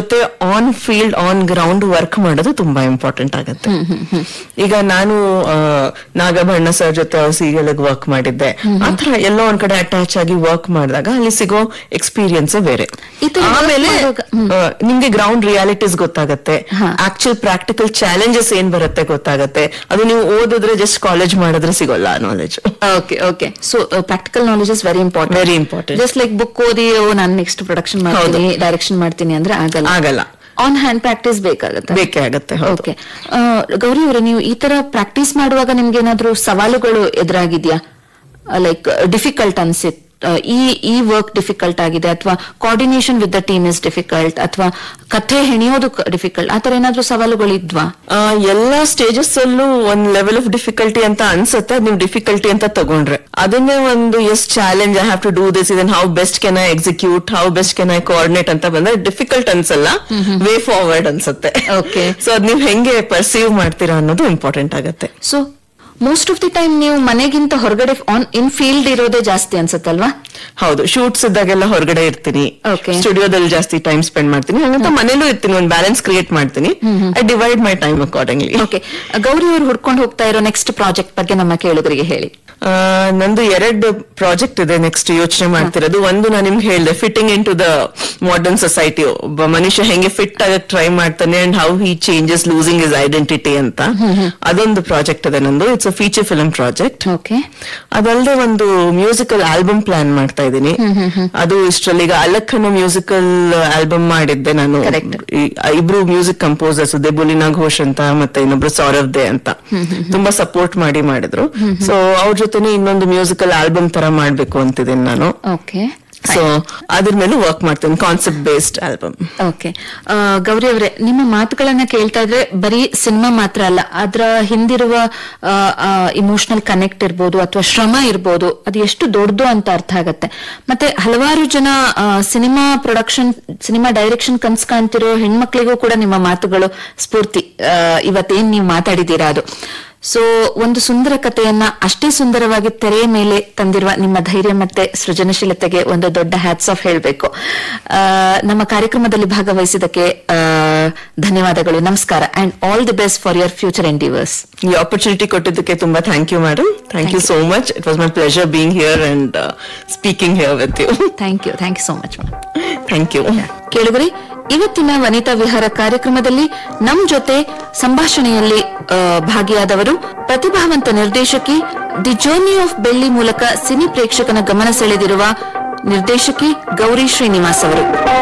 ಜೊತೆ on field on ground work ಮಾಡೋದು ತುಂಬಾ ಇಂಪಾರ್ಟೆಂಟ್ ಆಗುತ್ತೆ ಈಗ ನಾನು ಆ, ನಾಗಭರಣ ಸರ್ ಜೊತೆ ಅವ್ರ ಸೀರಿಯಲ್ ವರ್ಕ್ ಮಾಡಿದ್ದೆ ಆತರ ಎಲ್ಲೋ ಒಂದ್ ಕಡೆ ಅಟ್ಯಾಚ್ ಆಗಿ ವರ್ಕ್ ಮಾಡಿದಾಗ ಅಲ್ಲಿ ಸಿಗೋ ಎಕ್ಸ್ಪೀರಿಯನ್ಸ್ ಬೇರೆ ಈ ತರ work ಆಮೇಲೆ ಮಾಡುವಾಗ- ಆ, ನಿಮ್ಗೆ ಗ್ರೌಂಡ್ ರಿಯಾಲಿಟೀಸ್ ಗೊತ್ತಾಗತ್ತೆ ಹಾ. ಆಕ್ಚುಲ್ ಪ್ರಾಕ್ಟಿಕಲ್ ಚಾಲೆಂಜಸ್ ಏನ್ ಬರುತ್ತೆ ಗೊತ್ತಾಗತ್ತೆ ಅದು ನೀವು ಓದಿದ್ರೆ ಜಸ್ಟ್ ಕಾಲೇಜ್ ಮಾಡಿದ್ರೆ ಸಿಗೋಲ್ಲ knowledge okay okay so practical knowledge is very important Very important. Just like book ಓದಿ ಓ ನಾನು ನೆಕ್ಸ್ಟ್ ಪ್ರೊಡಕ್ಷನ್ ಮಾಡ್ತೀನಿ ಡೈರೆಕ್ಷನ್ ಮಾಡ್ತೀನಿ ಅಂದ್ರೆ ಆಗಲ್ಲ ಆಗಲ್ಲ ಆನ್ ಹ್ಯಾಂಡ್ ಪ್ರಾಕ್ಟೀಸ್ ಬೇಕಾಗುತ್ತೆ ಬೇಕೇ ಆಗತ್ತೆ ಹೌದು ಓಕೆ ಗೌರಿ ಅವರೇ ನೀವು ಈ ತರ ಪ್ರಾಕ್ಟೀಸ್ ಮಾಡುವಾಗ ನಿಮ್ಗೆ ಏನಾದ್ರೂ ಸವಾಲುಗಳು ಎದುರಾಗಿದ್ಯಾ ಲೈಕ್ ಡಿಫಿಕಲ್ಟ್ ಅನ್ಸಿತ್ ಆ, ಈ ಈ ವರ್ಕ್ ಡಿಫಿಕಲ್ಟ್ ಆಗಿದೆ ಅಥವಾ coordination with the team is difficult ಅಥವಾ ಕಥೆ ಹೆಣಿಯೋದು ಡಿಫಿಕಲ್ಟ್ ಆತರ ಏನಾದ್ರೂ ಸವಾಲುಗಳು ಇದ್ವಾ ಆ, ಎಲ್ಲಾ ಸ್ಟೇಜಸ್ ಅಲ್ಲೂ ಒಂದ್ ಲೆವೆಲ್ ಆಫ್ ಡಿಫಿಕಲ್ಟಿ ಅಂತ ಅನ್ಸುತ್ತೆ ಅದ್ ನೀವು ಡಿಫಿಕಲ್ಟಿ ಅಂತ ತಗೊಂಡ್ರೆ ಅದನ್ನೇ ಒಂದು as challenge I have to do this ಇದನ್ how best can I execute how best can I coordinate ಅಂತ ಬಂದ್ರೆ ಡಿಫಿಕಲ್ಟ್ ಅನ್ಸಲ್ಲ ವೇ ಫಾರ್ವರ್ಡ್ ಅನ್ಸುತ್ತೆ Okay. ಸೊ ಅದ್ ನೀವು ಹೆಂಗೆ ಪರ್ಸೀವ್ ಮಾಡ್ತೀರಾ ಅನ್ನೋದು ಇಂಪಾರ್ಟೆಂಟ್ ಆಗುತ್ತೆ so most of the time ನೀವು ಮನೆಗಿಂತ ಹೊರಗಡೆ ಆನ್ ಇನ್ ಫೀಲ್ಡ್ ಇರೋದೇ ಜಾಸ್ತಿ ಅನ್ಸತ್ತಲ್ವಾ ಹೌದು ಶೂಟ್ಸ್ ಇದ್ದಾಗೆಲ್ಲ ಹೊರಗಡೆ ಇರ್ತೀನಿ Okay. ಸ್ಟುಡಿಯೋದಲ್ಲಿ ಜಾಸ್ತಿ ಟೈಮ್ ಸ್ಪೆಂಡ್ ಮಾಡ್ತೀನಿ ಹಂಗಂತ ಮನೇಲೂ ಇರ್ತೀನಿ ಒಂದು ಬ್ಯಾಲೆನ್ಸ್ ಕ್ರಿಯೇಟ್ ಮಾಡ್ತೀನಿ I divide my time accordingly okay Gauri ಅವರು ಹುಡ್ಕೊಂಡು ಹೋಗ್ತಾ ಇರೋ ನೆಕ್ಸ್ಟ್ ಪ್ರಾಜೆಕ್ಟ್ ಬಗ್ಗೆ ನಮ್ಮ ಕೇಳುಗರಿಗೆ ಹೇಳಿ ಆ, ನಂದು ಎರಡು ಪ್ರಾಜೆಕ್ಟ್ ಇದೆ ನೆಕ್ಸ್ಟ್ ಯೋಚನೆ ಮಾಡ್ತಿರೋದು ಒಂದು ನಾನು ನಿಮ್ಗೆ ಹೇಳಿದೆ fitting in to the modern society ಒಬ್ಬ ಮನುಷ್ಯ ಹೆಂಗೆ ಫಿಟ್ ಆಗಕ್ ಟ್ರೈ ಮಾಡ್ತಾನೆ and how he changes losing is identity ಅಂತ ಅದೊಂದು ಪ್ರಾಜೆಕ್ಟ್ ಇದೆ ನಂದು it's a feature film project okay ಅದಲ್ಲದೆ ಒಂದು ಮ್ಯೂಸಿಕಲ್ ಆಲ್ಬಮ್ ಪ್ಲಾನ್ ಮಾಡ್ತಾ ಇದ್ದೀನಿ ಅದು ಇಷ್ಟರಲ್ಲಿ ಈಗ ಅಲಕ್ ಅನ್ನೋ ಮ್ಯೂಸಿಕಲ್ ಆಲ್ಬಮ್ ಮಾಡಿದ್ದೆ ನಾನು Correct. ಈ- ಇಬ್ರು ಮ್ಯೂಸಿಕ್ ಕಂಪೋಸರ್ಸ್ ದೆಬುಲಿನಾ ಘೋಷ್ ಅಂತ ಮತ್ತೆ ಇನ್ನೊಬ್ರು ಸೌರವ್ ದೇ ಅಂತ ತುಂಬಾ ಸಪೋರ್ಟ್ ಮಾಡಿ ಮಾಡಿದ್ರು ಸೊ ಅವ್ರ ಜೊತೆನೆ ಇನ್ನೊಂದು ಮ್ಯೂಸಿಕಲ್ ಆಲ್ಬಮ್ ತರ ಮಾಡ್ಬೇಕು ಅಂತಿದ್ದೀನಿ ನಾನು ಓಕೆ ಸೊ ಅದ್ರ ಮೇಲೆ ವರ್ಕ್ ಮಾಡ್ತೀನಿ concept based album okay Gauri ಅವರೇ ನಿಮ್ಮ ಮಾತುಗಳನ್ನ ಕೇಳ್ತಾ ಇದ್ರೆ ಬರೀ ಸಿನಿಮಾ ಮಾತ್ರ ಅಲ್ಲ ಅದರ ಹಿಂದಿರುವ ಇಮೋಷನಲ್ ಕನೆಕ್ಟ್ ಇರ್ಬೋದು ಅಥವಾ ಶ್ರಮ ಇರ್ಬೋದು ಅದು ಎಷ್ಟು ದೊಡ್ಡದು ಅಂತ ಅರ್ಥ ಆಗತ್ತೆ ಮತ್ತೆ ಹಲವಾರು ಜನ ಸಿನಿಮಾ ಪ್ರೊಡಕ್ಷನ್ ಸಿನಿಮಾ ಡೈರೆಕ್ಷನ್ ಕನ್ಸ್ ಕಾಣ್ತಿರೋ ಹೆಣ್ಮಕ್ಳಿಗೂ ಕೂಡ ನಿಮ್ಮ ಮಾತುಗಳು ಸ್ಫೂರ್ತಿ ಆ, ಇವತ್ತೇನ್ ನೀವು ಮಾತಾಡಿದ್ದೀರಾ ಅದು ಸೊ ಒಂದು ಸುಂದರ ಕಥೆಯನ್ನ ಅಷ್ಟೇ ಸುಂದರವಾಗಿ ತೆರೆಯ ಮೇಲೆ ತಂದಿರುವ ನಿಮ್ಮ ಧೈರ್ಯ ಮತ್ತೆ ಸೃಜನಶೀಲತೆಗೆ ಒಂದು ದೊಡ್ಡ ಹ್ಯಾಟ್ಸ್ ಆಫ್ ಹೇಳಬೇಕು ನಮ್ಮ ಕಾರ್ಯಕ್ರಮದಲ್ಲಿ ಭಾಗವಹಿಸಿದಕ್ಕೆ ಆ, ಧನ್ಯವಾದಗಳು ನಮಸ್ಕಾರ and all the best for your future endeavours ಈ ಆಪರ್ಚುನಿಟಿ ಕೊಟ್ಟಿದ್ದಕ್ಕೆ ತುಂಬಾ thank you madam thank you so much it was my pleasure being here and speaking here with you thank you thank you so much thank you ಕೇಳುಗರಿ ಇವತ್ತಿನ ವನಿತಾ ವಿಹಾರ ಕಾರ್ಯಕ್ರಮದಲ್ಲಿ ನಮ್ ಜೊತೆ ಸಂಭಾಷಣೆಯಲ್ಲಿ ಆ, ಭಾಗಿಯಾದವರು ಪ್ರತಿಭಾವಂತ ನಿರ್ದೇಶಕಿ ದಿ ಜರ್ನಿ ಆಫ್ ಬೆಳ್ಳಿ ಮೂಲಕ ಸಿನಿ ಪ್ರೇಕ್ಷಕನ ಗಮನ ಸೆಳೆದಿರುವ ನಿರ್ದೇಶಕಿ ಗೌರಿ ಶ್ರೀನಿವಾಸ್ ಅವರು